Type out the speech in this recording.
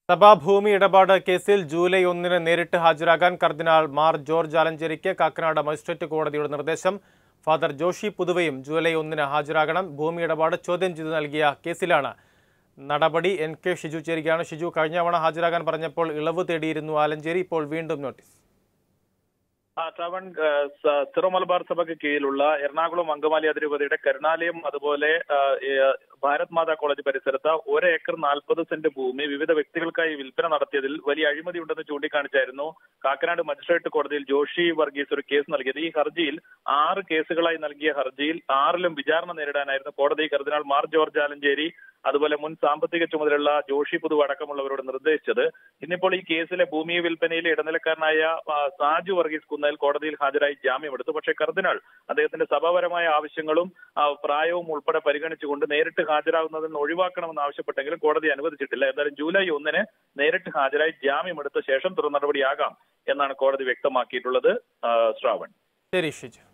സഭാഭൂമി ഇടപാട് കേസിൽ ജൂലൈ ഒന്നിന് നേരിട്ട് ഹാജരാകാൻ കർദിനാൾ മാർ ജോർജ് ആലഞ്ചേരിക്ക് കാക്കനാട് മജിസ്ട്രേറ്റ് കോടതിയുടെ നിർദ്ദേശം ഫാദർ ജോഷി പുതുവയും ജൂലൈ ഒന്നിന് ഹാജരാകണം ഭൂമി ഇടപാട് ചോദ്യം ചെയ്ത് നൽകിയ കേസിലാണ് നടപടി എൻ കെ ഷിജു ചേരുകയാണ് ഷിജു കഴിഞ്ഞ തവണ ഹാജരാകാൻ പറഞ്ഞപ്പോൾ ഇളവ് തേടിയിരുന്നു ആലഞ്ചേരി ഇപ്പോൾ വീണ്ടും നോട്ടീസ് ആ ശ്രവൺ സിറോ മലബാർ സഭയ്ക്ക് കീഴിലുള്ള എറണാകുളം അങ്കമാലി അതിരൂപതയുടെ കരുണാലയം അതുപോലെ ആ, ഏ, ഭാരത് മാതാ കോളേജ് പരിസരത്ത് ഒരു ഏക്കർ നാൽപ്പത് സെന്റ് ഭൂമി വിവിധ വ്യക്തികൾക്കായി വിൽപ്പന നടത്തിയതിൽ വലിയ അഴിമതി ഉണ്ടെന്ന് ചൂണ്ടിക്കാണിച്ചായിരുന്നു കാക്കനാട് മജിസ്ട്രേറ്റ് കോടതിയിൽ ജോഷി വർഗീസ് ഒരു കേസ് നൽകിയത് ഈ ഹർജിയിൽ ആറ് കേസുകളായി നൽകിയ ഹർജിയിൽ ആറിലും വിചാരണ നേരിടാനായിരുന്നു കോടതി കർദിനാൾ മാർ ജോർജ് ആലഞ്ചേരി അതുപോലെ മുൻ സാമ്പത്തിക ചുമതലയുള്ള ജോഷി പുതുവ അടക്കമുള്ളവരോട് നിർദ്ദേശിച്ചത് ഇന്നിപ്പോൾ ഈ കേസിലെ ഭൂമി വിൽപ്പനയിലെ ഇടനിലക്കാരനായ ആ, സാജു വർഗീസ് കുന്നേൽ കോടതിയിൽ ഹാജരായി ജാമ്യമെടുത്തു പക്ഷേ കർദിനാൾ അദ്ദേഹത്തിന്റെ സഭാപരമായ ആവശ്യങ്ങളും ആ, പ്രായവും ഉൾപ്പെടെ പരിഗണിച്ചുകൊണ്ട് നേരിട്ട് ഹാജരാകുന്നതിൽ നിന്ന് ഒഴിവാക്കണമെന്ന് ആവശ്യപ്പെട്ടെങ്കിലും കോടതി അനുവദിച്ചിട്ടില്ല എന്തായാലും ജൂലൈ ഒന്നിന് നേരിട്ട് ഹാജരായി ജാമ്യമെടുത്ത ശേഷം തുടർ നടപടിയാകാം എന്നാണ് കോടതി വ്യക്തമാക്കിയിട്ടുള്ളത് ആ, ശ്രാവൺ ശരി ഷിജു